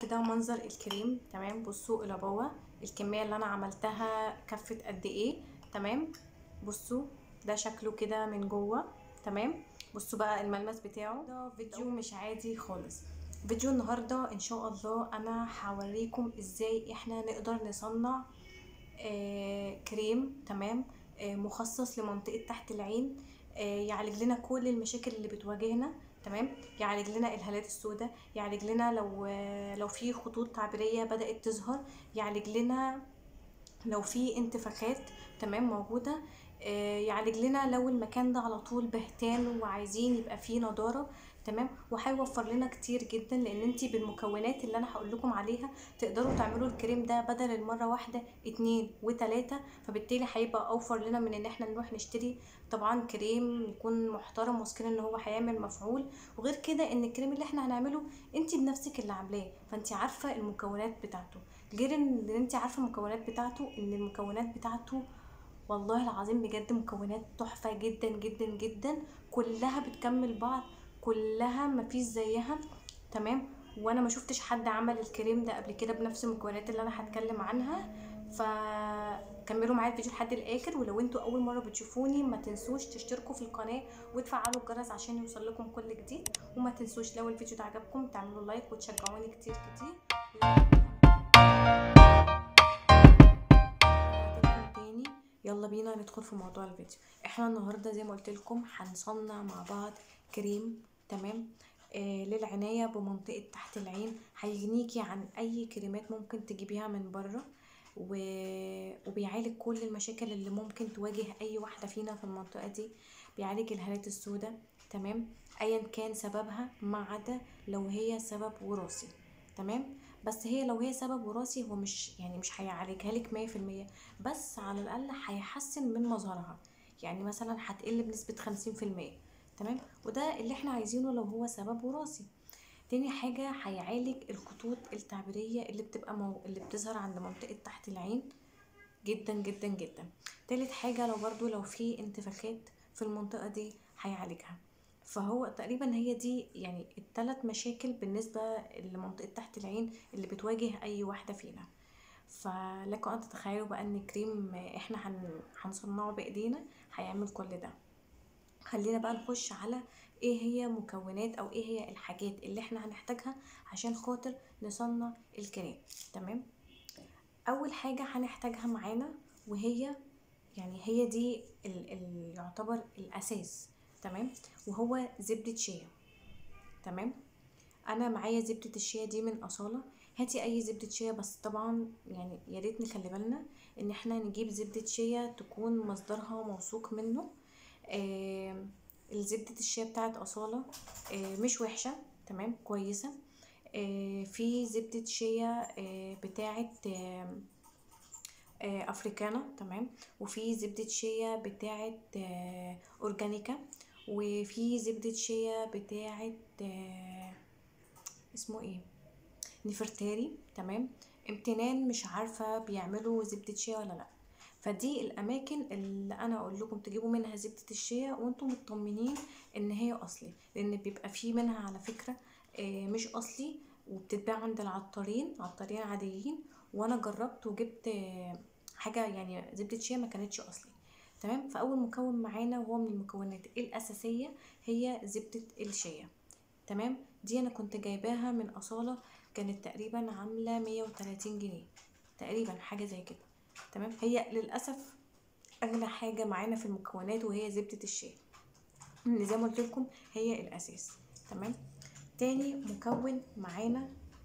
كده منظر الكريم تمام بصوا العبوه الكميه اللي انا عملتها كفت قد ايه تمام بصوا ده شكله كده من جوه تمام بصوا بقى الملمس بتاعه ده فيديو مش عادي خالص فيديو النهارده ان شاء الله انا هوريكم ازاي احنا نقدر نصنع آه كريم تمام آه مخصص لمنطقه تحت العين آه يعالج لنا كل المشاكل اللي بتواجهنا تمام يعالج لنا الهالات السوداء يعالج لنا لو لو في خطوط تعبيريه بدات تظهر يعالج لنا لو في انتفاخات تمام موجوده يعالج لنا لو المكان ده على طول بهتان وعايزين يبقى فيه نضاره تمام وهيوفر لنا كتير جدا لان انتي بالمكونات اللي انا هقول لكم عليها تقدروا تعملوا الكريم ده بدل المره واحده اتنين وتلاته فبالتالي هيبقى اوفر لنا من ان احنا نروح نشتري طبعا كريم يكون محترم واثقين ان هو هيعمل مفعول وغير كده ان الكريم اللي احنا هنعمله انتي بنفسك اللي عاملاه فانتي عارفه المكونات بتاعته غير ان انتي عارفه المكونات بتاعته ان المكونات بتاعته والله العظيم بجد مكونات تحفه جدا جدا جدا كلها بتكمل بعض كلها مفيش زيها تمام وانا ما شفتش حد عمل الكريم ده قبل كده بنفس المكونات اللي انا هتكلم عنها فكملوا معايا الفيديو لحد الاخر ولو انتوا اول مره بتشوفوني ما تنسوش تشتركوا في القناه وتفعلوا الجرس عشان يوصل لكم كل جديد وما تنسوش لو الفيديو ده عجبكم تعملوا لايك وتشجعوني كتير كتير تاني يلا بينا ندخل في موضوع الفيديو احنا النهارده زي ما قلت لكم هنصنع مع بعض كريم تمام آه للعناية بمنطقة تحت العين هيغنيكي عن أي كريمات ممكن تجيبيها من بره و... وبيعالج كل المشاكل اللي ممكن تواجه أي واحدة فينا في المنطقة دي بيعالج الهالات السوداء تمام أيا كان سببها ما عدا لو هي سبب وراثي تمام بس هي لو هي سبب وراثي هو مش يعني مش هيعالجها لك مية في المية بس على الأقل هيحسن من مظهرها يعني مثلا هتقل بنسبة خمسين في المية تمام وده اللي احنا عايزينه لو هو سبب وراثي تاني حاجة هيعالج الخطوط التعبيرية اللي بتبقى مو... اللي بتظهر عند منطقة تحت العين جدا جدا جدا تالت حاجة لو برضو لو في انتفاخات في المنطقة دي هيعالجها فهو تقريبا هي دي يعني التلات مشاكل بالنسبة لمنطقة تحت العين اللي بتواجه أي واحدة فينا فلكم أن تتخيلوا بقى إن كريم إحنا هن... هنصنعه بإيدينا هيعمل كل ده خلينا بقى نخش على ايه هي مكونات او ايه هي الحاجات اللي احنا هنحتاجها عشان خاطر نصنع الكريم تمام اول حاجة هنحتاجها معانا وهي يعني هي دي ال ال يعتبر الاساس تمام وهو زبدة شيا تمام انا معايا زبدة الشيا دي من اصالة هاتي اي زبدة شيا بس طبعا يعني يا ريت نخلي بالنا ان احنا نجيب زبدة شيا تكون مصدرها موثوق منه آه الزبدة الشيا بتاعت أصالة آه مش وحشة تمام كويسة آه في زبدة شيا آه بتاعت آه آه أفريكانا تمام وفي زبدة شيا بتاعت آه أورجانيكا وفي زبدة شيا بتاعت آه اسمه ايه نفرتاري تمام امتنان مش عارفة بيعملوا زبدة شيا ولا لأ فدي الاماكن اللي انا اقول لكم تجيبوا منها زبده الشيا وانتم مطمنين ان هي اصلي لان بيبقى في منها على فكره مش اصلي وبتتباع عند العطارين عطارين عاديين وانا جربت وجبت حاجه يعني زبده شيا ما كانتش اصلي تمام فاول مكون معانا وهو من المكونات الاساسيه هي زبده الشيا تمام دي انا كنت جايباها من اصاله كانت تقريبا عامله 130 جنيه تقريبا حاجه زي كده تمام هي للاسف اغلى حاجه معانا في المكونات وهي زبده الشاي اللي زي ما قلت لكم هي الاساس تمام تاني مكون معانا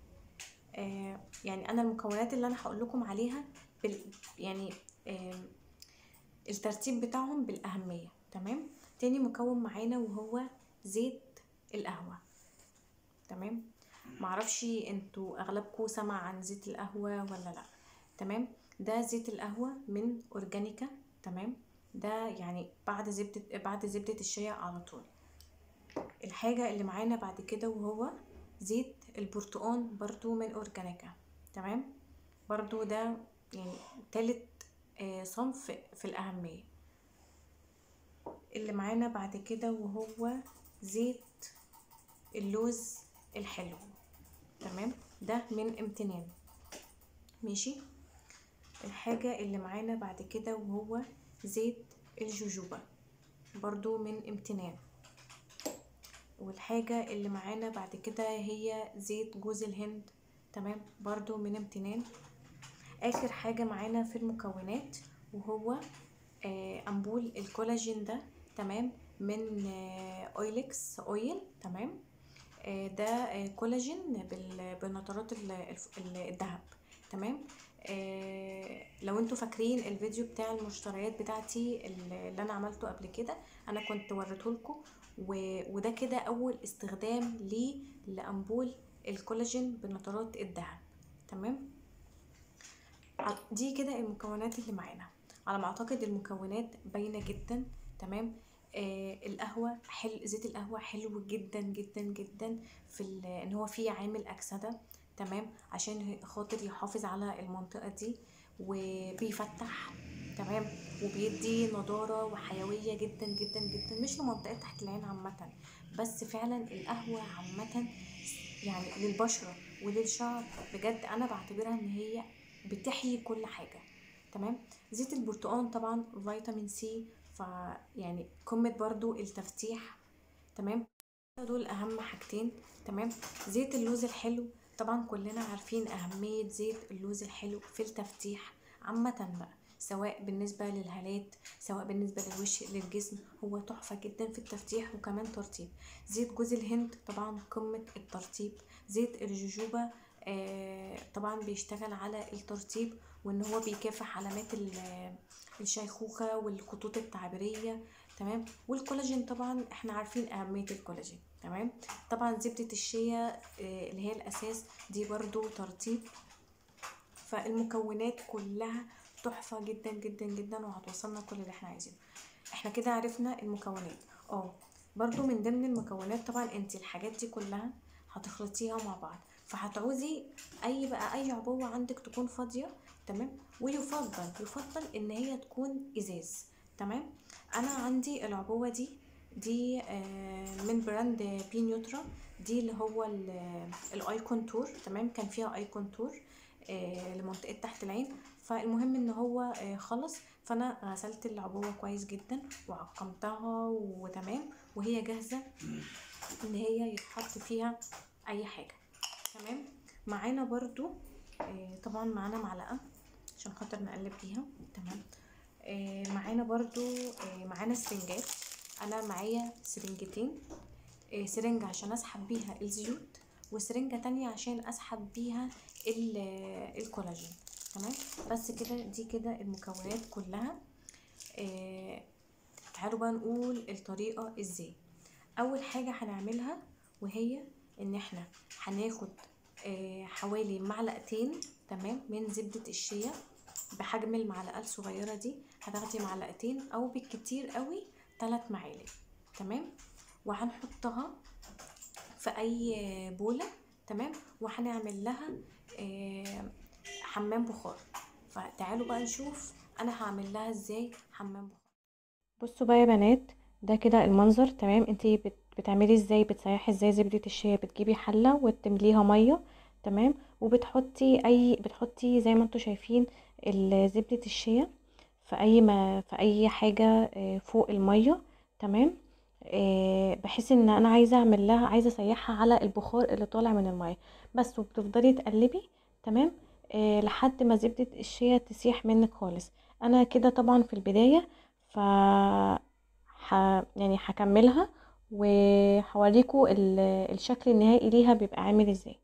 آه يعني انا المكونات اللي انا هقول لكم عليها بال يعني آه الترتيب بتاعهم بالاهميه تمام تاني مكون معانا وهو زيت القهوه تمام معرفش انتوا اغلبكم سمع عن زيت القهوه ولا لا تمام ده زيت القهوة من أورجانيكا تمام ده يعني بعد زبدة بعد زبدة الشيا على طول الحاجة اللي معانا بعد كده وهو زيت البرتقان برضو من أورجانيكا تمام برضو ده يعني تالت آه صنف في الأهمية اللي معانا بعد كده وهو زيت اللوز الحلو تمام ده من امتنان ماشي الحاجة اللي معانا بعد كده وهو زيت الجوجوبا برضو من امتنان والحاجة اللي معانا بعد كده هي زيت جوز الهند تمام برضو من امتنان اخر حاجة معانا في المكونات وهو آه امبول الكولاجين ده تمام من آه اويلكس اويل تمام آه ده آه كولاجين بال- بنطرات ال- الف- ال- الذهب تمام آه لو انتوا فاكرين الفيديو بتاع المشتريات بتاعتي اللي اللي انا عملته قبل كده انا كنت وريتهولكوا و- وده كده اول استخدام ليه لامبول الكولاجين بنطرات الذهب تمام ع- دي كده المكونات اللي معانا على ما اعتقد المكونات باينه جدا تمام آه القهوه حلو زيت القهوه حلو جدا جدا جدا في ال- ان هو فيه عامل اكسده تمام عشان خاطر يحافظ على المنطقه دي وبيفتح تمام وبيدي نضاره وحيويه جدا جدا جدا مش لمنطقه تحت العين عامه بس فعلا القهوه عامه يعني للبشره وللشعر بجد انا بعتبرها ان هي بتحيي كل حاجه تمام زيت البرتقال طبعا فيتامين سي فيعني قمه برضو التفتيح تمام دول اهم حاجتين تمام زيت اللوز الحلو طبعا كلنا عارفين اهميه زيت اللوز الحلو في التفتيح عامه بقى سواء بالنسبة للهالات سواء بالنسبة للوش للجسم هو تحفة جدا في التفتيح وكمان ترطيب زيت جوز الهند طبعا قمة الترطيب زيت الجوجوبا آه طبعا بيشتغل على الترطيب وان هو بيكافح علامات ال- الشيخوخة والخطوط التعبيرية تمام والكولاجين طبعا احنا عارفين اهمية الكولاجين تمام طبعا زبدة الشيا آه اللي هي الاساس دي برضو ترطيب فالمكونات كلها تحفة جدا جدا جدا وهتوصلنا كل اللي احنا عايزينه احنا كده عرفنا المكونات اه برضو من ضمن المكونات طبعا انت الحاجات دي كلها هتخلطيها مع بعض فهتعوزي اي بقى اي عبوة عندك تكون فاضية تمام ويفضل يفضل ان هي تكون ازاز تمام انا عندي العبوة دي دي آه، من براند بي نيوترا دي اللي هو ال- الاي كونتور تمام كان فيها اي كونتور آه، لمنطقة تحت العين فالمهم ان هو آه، خلص فانا غسلت العبوة كويس جدا وعقمتها وتمام وهي جاهزة ان هي يتحط فيها اي حاجة تمام معانا برضو آه، طبعا معانا معلقة عشان خاطر نقلب بيها تمام آه، معانا برضو آه، معانا سرنجات انا معايا سرنجتين آه، سرنج عشان اسحب بيها الزيوت وسرنجة تانية عشان اسحب بيها ال- آه، الكولاجين تمام بس كده دي كده المكونات كلها آه، تعالوا بقى نقول الطريقة ازاي اول حاجة هنعملها وهي ان احنا هناخد آه، حوالي معلقتين تمام من زبدة الشيا بحجم المعلقة الصغيرة دي هتاخدي معلقتين او بالكتير قوي ثلاث معالق تمام وهنحطها في اي بولة تمام وهنعمل لها آه، حمام بخار فتعالوا بقى نشوف انا هعمل لها ازاي حمام بخار بصوا بقى يا بنات ده كده المنظر تمام انتي بت بتعملي ازاي بتسيحي ازاي زبدة الشيا بتجيبي حلة وتمليها مية تمام وبتحطي اي بتحطي زي ما انتوا شايفين ال- زبدة الشيا في اي ما في اي حاجة آه، فوق المية تمام آه، بحيث ان انا عايزة اعمل لها عايزة اسيحها على البخار اللي طالع من المية بس وبتفضلي تقلبي تمام آه، لحد ما زبدة الشيا تسيح منك خالص انا كده طبعا في البداية ف ح... يعني هكملها وهوريكم ال- الشكل النهائي ليها بيبقى عامل ازاي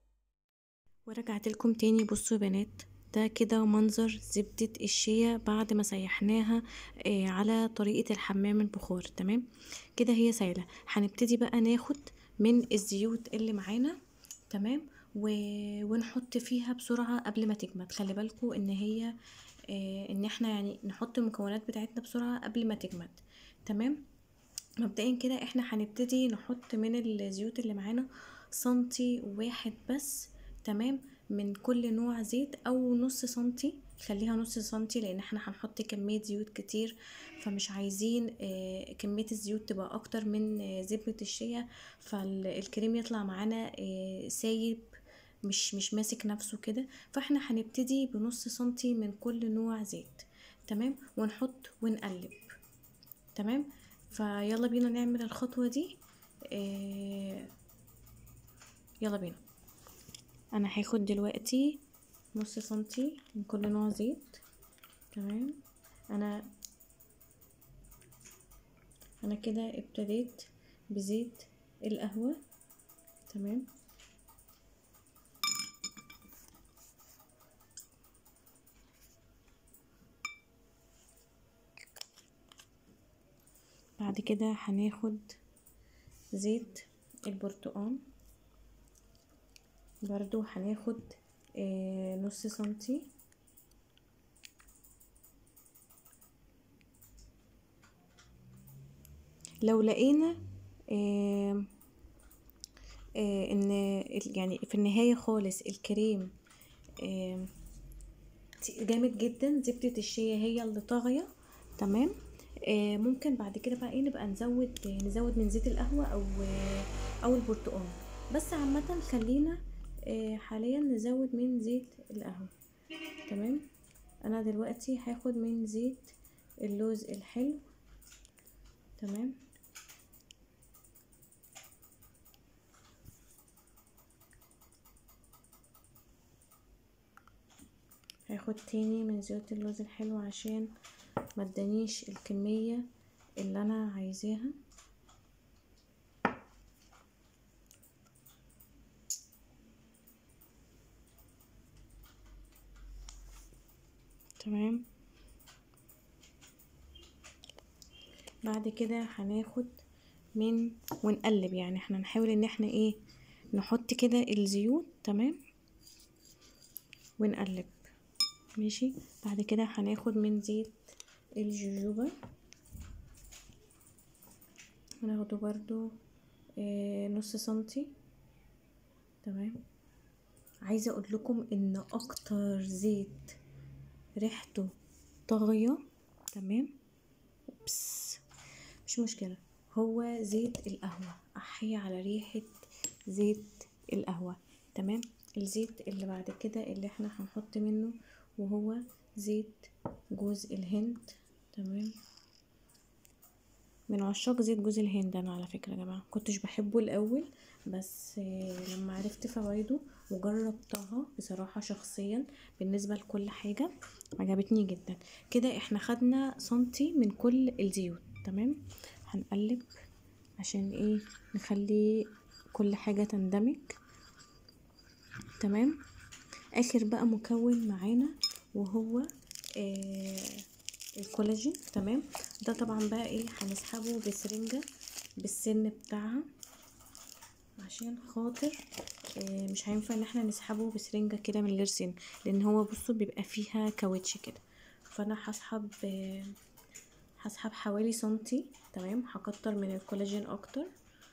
ورجعت لكم تاني بصوا يا بنات ده كده منظر زبدة الشيا بعد ما سيحناها آه على طريقة الحمام البخار تمام كده هي سايلة هنبتدي بقى ناخد من الزيوت اللي معانا تمام و... ونحط فيها بسرعة قبل ما تجمد خلي بالكوا ان هي آه ان احنا يعني نحط المكونات بتاعتنا بسرعة قبل ما تجمد تمام مبدئيا كده احنا هنبتدي نحط من الزيوت اللي معانا سنتي واحد بس تمام من كل نوع زيت او نص سنتي خليها نص سنتي لان احنا هنحط كمية زيوت كتير فمش عايزين آه، كمية الزيوت تبقى اكتر من آه، زبدة الشيا فالكريم يطلع معانا آه، سايب مش مش ماسك نفسه كده فاحنا هنبتدي بنص سنتي من كل نوع زيت تمام ونحط ونقلب تمام فيلا بينا نعمل الخطوة دي إيه يلا بينا انا هاخد دلوقتي نص سنتي من كل نوع زيت تمام انا انا كده ابتديت بزيت القهوة تمام بعد كده هناخد زيت البرتقال برضو هناخد آه نص سنتي لو لقينا آه آه ان يعني في النهاية خالص الكريم آه جامد جدا زبدة الشيا هي اللي طاغية تمام آه ممكن بعد كده بقى ايه نبقى نزود آه نزود من زيت القهوة او آه او البرتقال بس عامة خلينا آه حاليا نزود من زيت القهوة تمام انا دلوقتي هاخد من زيت اللوز الحلو تمام هاخد تاني من زيت اللوز الحلو عشان ما ادانيش الكمية اللي انا عايزاها تمام بعد كده هناخد من ونقلب يعني احنا نحاول ان احنا ايه نحط كده الزيوت تمام ونقلب ماشي بعد كده هناخد من زيت الجوجوبا هناخده برضو آه نص سنتي تمام عايزه اقول لكم ان اكتر زيت ريحته طاغيه تمام بس مش مشكله هو زيت القهوه احيا على ريحه زيت القهوه تمام الزيت اللي بعد كده اللي احنا هنحط منه وهو زيت جوز الهند تمام من عشاق زيت جوز الهند انا على فكره يا جماعه كنتش بحبه الاول بس لما عرفت فوائده وجربتها بصراحه شخصيا بالنسبه لكل حاجه عجبتني جدا كده احنا خدنا سنتي من كل الزيوت تمام هنقلب عشان ايه نخلي كل حاجه تندمج تمام اخر بقى مكون معانا وهو آه الكولاجين تمام ده طبعا بقى ايه هنسحبه بسرنجة بالسن بتاعها عشان خاطر آه مش هينفع ان احنا نسحبه بسرنجة كده من غير سن لان هو بصوا بيبقى فيها كاوتش كده فانا هسحب آه هسحب حوالي سنتي تمام هكتر من الكولاجين اكتر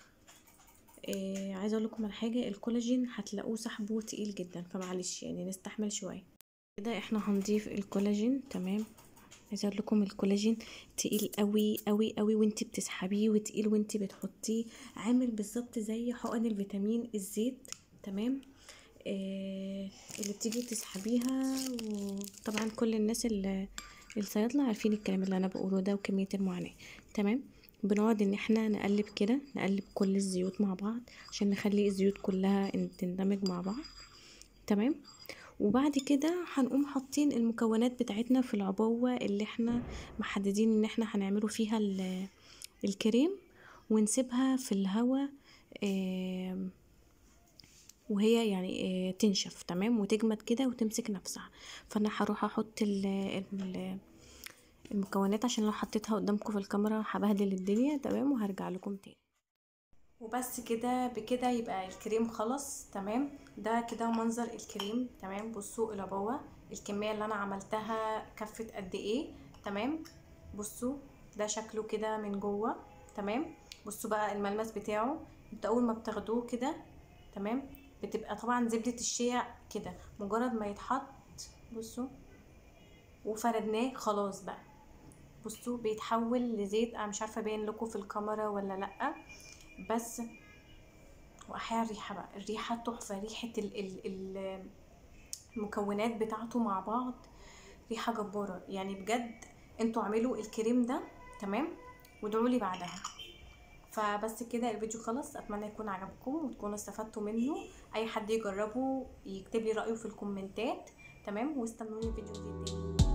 آه عايزه اقول لكم على حاجه الكولاجين هتلاقوه سحبه تقيل جدا فمعلش يعني نستحمل شويه كده احنا هنضيف الكولاجين تمام عايزه اقول لكم الكولاجين تقيل قوي قوي قوي وانتي بتسحبيه وتقيل وانتي بتحطيه عامل بالظبط زي حقن الفيتامين الزيت تمام آه اللي بتيجي تسحبيها وطبعا كل الناس اللي الصيادله عارفين الكلام اللي انا بقوله ده وكميه المعاناه تمام بنقعد ان احنا نقلب كده نقلب كل الزيوت مع بعض عشان نخلي الزيوت كلها تندمج مع بعض تمام وبعد كده هنقوم حاطين المكونات بتاعتنا في العبوة اللي احنا محددين ان احنا هنعمله فيها الكريم ونسيبها في الهواء اه وهي يعني اه تنشف تمام وتجمد كده وتمسك نفسها فانا هروح احط ال ال المكونات عشان لو حطيتها قدامكم في الكاميرا هبهدل الدنيا تمام وهرجع لكم تاني وبس كده بكده يبقى الكريم خلص تمام ده كده منظر الكريم تمام بصوا العبوه الكميه اللي انا عملتها كفت قد ايه تمام بصوا ده شكله كده من جوه تمام بصوا بقى الملمس بتاعه انت اول ما بتاخدوه كده تمام بتبقى طبعا زبده الشيا كده مجرد ما يتحط بصوا وفردناه خلاص بقى بصوا بيتحول لزيت انا مش عارفه باين لكم في الكاميرا ولا لا بس واحيانا الريحه بقى الريحه تحفه ريحه ال ال ال المكونات بتاعته مع بعض ريحه جباره يعني بجد انتوا اعملوا الكريم ده تمام وادعوا لي بعدها فبس كده الفيديو خلص اتمنى يكون عجبكم وتكونوا استفدتوا منه اي حد يجربه يكتب لي رايه في الكومنتات تمام واستنوني في فيديو جديد تاني